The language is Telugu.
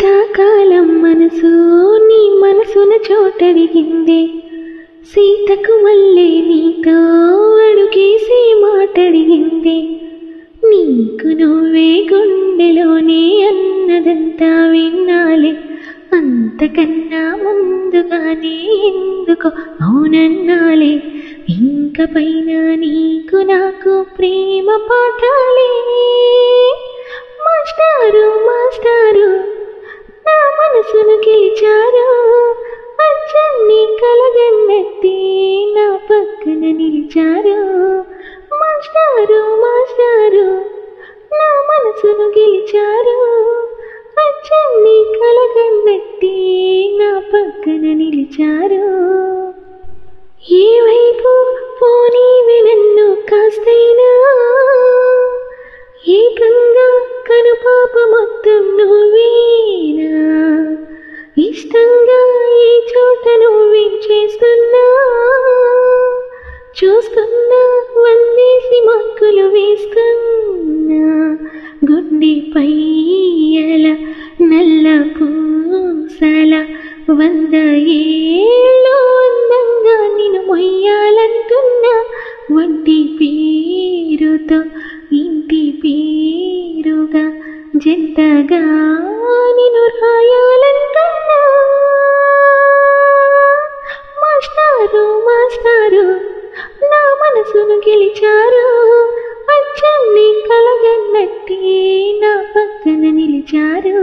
శీతాకాలం మనసు నీ మనసున చోటడిగిందే సీతకు మళ్ళీ నీతో అడుగేసి మాటడిగిందే నీకు నువ్వే గుండెలోనే అన్నదంతా వినాలే అంతకన్నా ముందుగానే ఎందుకో అవునన్నాలే ఇంక పైన నీకు నాకు ప్రేమ పాఠాలే మాస్టారు మాస్టారు నా మనసును గెలిచారు అచ్చన్ని కలగన్నెత్తి నా పక్కన నిలిచారు మాస్టారు మాస్టారు నా మనసును గెలిచారు అచ్చన్ని కలగన్నెత్తి నా పక్కన నిలిచారు ఏ వైపు పోనీ నన్ను కాస్తైనా ఏకంగా కనుపాప మొత్తం నువ్వేనా ఇష్టంగా ఈ చోట నువ్వేం చేస్తున్నా చూస్తున్నా వందేసి మక్కులు వేస్తున్నా గుండె పైయల నల్ల పూసల వంద ఏళ్ళు అందంగా నిన్ను మొయ్యాలంటున్నా వంటి పేరుతో ఇంటి పేరుగా జంటగా నిన్ను రాయాలంటున్నా మాస్టారు మాస్టారు నా మనసును గెలిచారు అచ్చన్ని కలగన్నట్టి నా పక్కన నిలిచారు